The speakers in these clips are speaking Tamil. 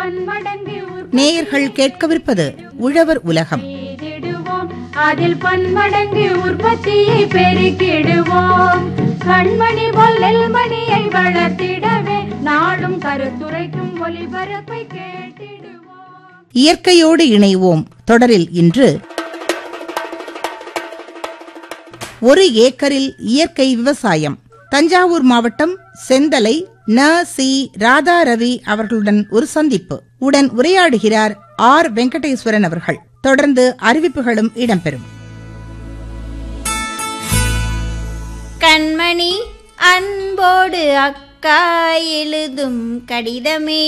பன்மடங்கு நேயர்கள் கேட்கவிருப்பது உழவர் உலகம் செய்திடுவோம் அதில் பன்மடங்கு உற்பத்தியை பெருக்கிடுவோம் கண்மணி பொல்லல் மணியை வளர்த்திடவே நாடும் கருத்துரைக்கும் ஒளிபரப்பை கேட்டிடுவோம் இயற்கையோடு இணைவோம் தொடரில் இன்று ஒரு ஏக்கரில் இயற்கை விவசாயம் தஞ்சாவூர் மாவட்டம் செந்தலை ந சி ராதா ரவி அவர்களுடன் ஒரு சந்திப்பு உடன் உரையாடுகிறார் ஆர் வெங்கடேஸ்வரன் அவர்கள் தொடர்ந்து அறிவிப்புகளும் இடம்பெறும் கண்மணி அன்போடு அக்கா எழுதும் கடிதமே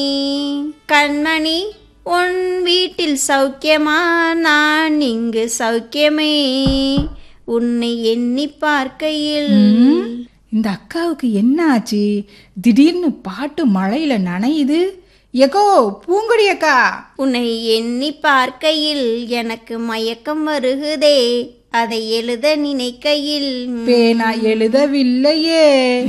கண்மணி உன் வீட்டில் சௌக்கியமா நான் இங்கு சௌக்கியமே உன்னை எண்ணி பார்க்கையில் இந்த அக்காவுக்கு என்ன ஆச்சு திடீர்னு பாட்டு மழையில நனையுது எகோ பூங்குடி அக்கா உன்னை எண்ணி பார்க்கையில் எனக்கு மயக்கம் வருகுதே அதை எழுத நினைக்கையில் பேனா எழுதவில்லையே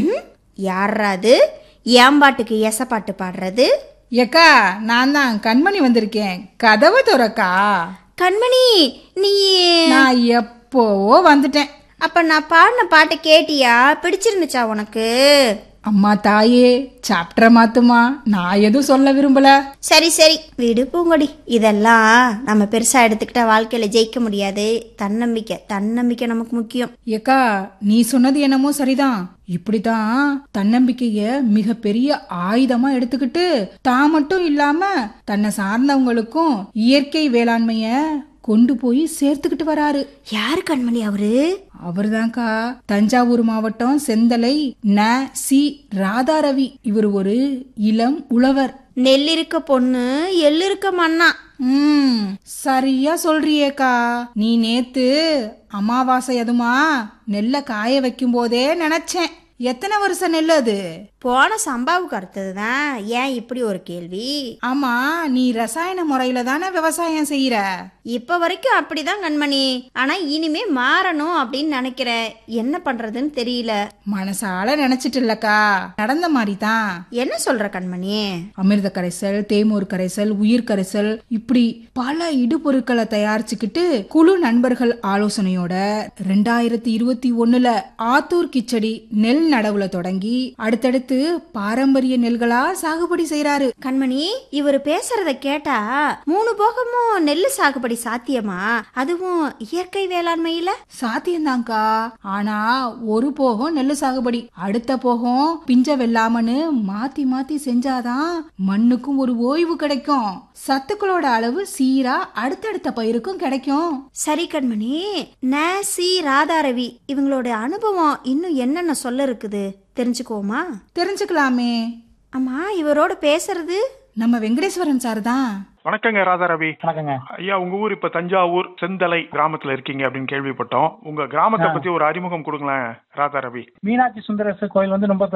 யாராது ஏன் பாட்டுக்கு எச பாட்டு பாடுறது எக்கா நான் தான் கண்மணி வந்திருக்கேன் கதவை துறக்கா கண்மணி நீ நான் எப்போவோ வந்துட்டேன் அப்ப நான் பாடின பாட்டை கேட்டியா பிடிச்சிருந்துச்சா உனக்கு அம்மா தாயே சாப்டர மாத்துமா நான் எதுவும் சொல்ல விரும்பல சரி சரி விடு பூங்கொடி இதெல்லாம் நம்ம பெருசா எடுத்துக்கிட்ட வாழ்க்கையில ஜெயிக்க முடியாது தன்னம்பிக்கை தன்னம்பிக்கை நமக்கு முக்கியம் ஏக்கா நீ சொன்னது என்னமோ சரிதான் இப்படிதான் தன்னம்பிக்கைய மிகப்பெரிய ஆயுதமா எடுத்துக்கிட்டு தான் மட்டும் இல்லாம தன்னை சார்ந்தவங்களுக்கும் இயற்கை வேளாண்மைய கொண்டு போய் சேர்த்துக்கிட்டு வராரு யாரு கண்மணி அவரு அவர்தான்க்கா தஞ்சாவூர் மாவட்டம் செந்தலை ந சி ராதாரவி இவர் ஒரு இளம் உழவர் நெல் இருக்க பொண்ணு எள்ளு இருக்க மண்ணா ம் சரியா சொல்றியேக்கா நீ நேத்து அமாவாசை அதுமா நெல்லை காய வைக்கும் போதே நினைச்சேன் எத்தனை வருஷம் நெல் அது போன சம்பாவுக்கு அடுத்ததுதான் ஏன் இப்படி ஒரு கேள்வி ஆமா நீ ரசாயன முறையில தானே விவசாயம் செய்யற இப்ப வரைக்கும் அப்படிதான் கண்மணி ஆனா இனிமே மாறணும் அப்படின்னு நினைக்கிறேன் என்ன பண்றதுன்னு தெரியல மனசால நினைச்சிட்டு இல்லக்கா நடந்த மாதிரி தான் என்ன சொல்ற கண்மணி அமிர்த கரைசல் தேமூர் கரைசல் உயிர் கரைசல் இப்படி பல இடுபொருட்களை தயாரிச்சுக்கிட்டு குழு நண்பர்கள் ஆலோசனையோட ரெண்டாயிரத்தி இருபத்தி ஒண்ணுல ஆத்தூர் கிச்சடி நெல் நடவுல தொடங்கி அடுத்தடுத்து பாரம்பரிய நெல்களா சாகுபடி செய்யறாரு கண்மணி இவர் பேசுறத கேட்டா மூணு போகமும் நெல்லு சாகுபடி சாத்தியமா அதுவும் இயற்கை வேளாண்மையில சாத்தியம்தான்க்கா ஆனா ஒரு போகம் நெல்லு சாகுபடி அடுத்த போகம் பிஞ்ச வெள்ளாமன்னு மாத்தி மாத்தி செஞ்சாதான் மண்ணுக்கும் ஒரு ஓய்வு கிடைக்கும் சத்துக்களோட அளவு சீரா அடுத்தடுத்த பயிருக்கும் கிடைக்கும் சரி கண்மணி நேசி ராதாரவி இவங்களோட அனுபவம் இன்னும் என்னென்ன சொல்ல இருக்குது தெரிஞ்சுக்குவோமா தெரிஞ்சுக்கலாமே ஆமா இவரோட பேசுறது நம்ம வெங்கடேஸ்வரன் சார் தான் வணக்கங்க ராதாரவி வணக்கங்க ஐயா உங்க ஊர் இப்ப தஞ்சாவூர் செந்தலை கிராமத்துல இருக்கீங்க அப்படின்னு கேள்விப்பட்டோம் உங்க கிராமத்தை பத்தி ஒரு அறிமுகம் கொடுங்களேன் ராதாரவி மீனாட்சி சுந்தரேஸ்வர் கோயில் வந்து ரொம்ப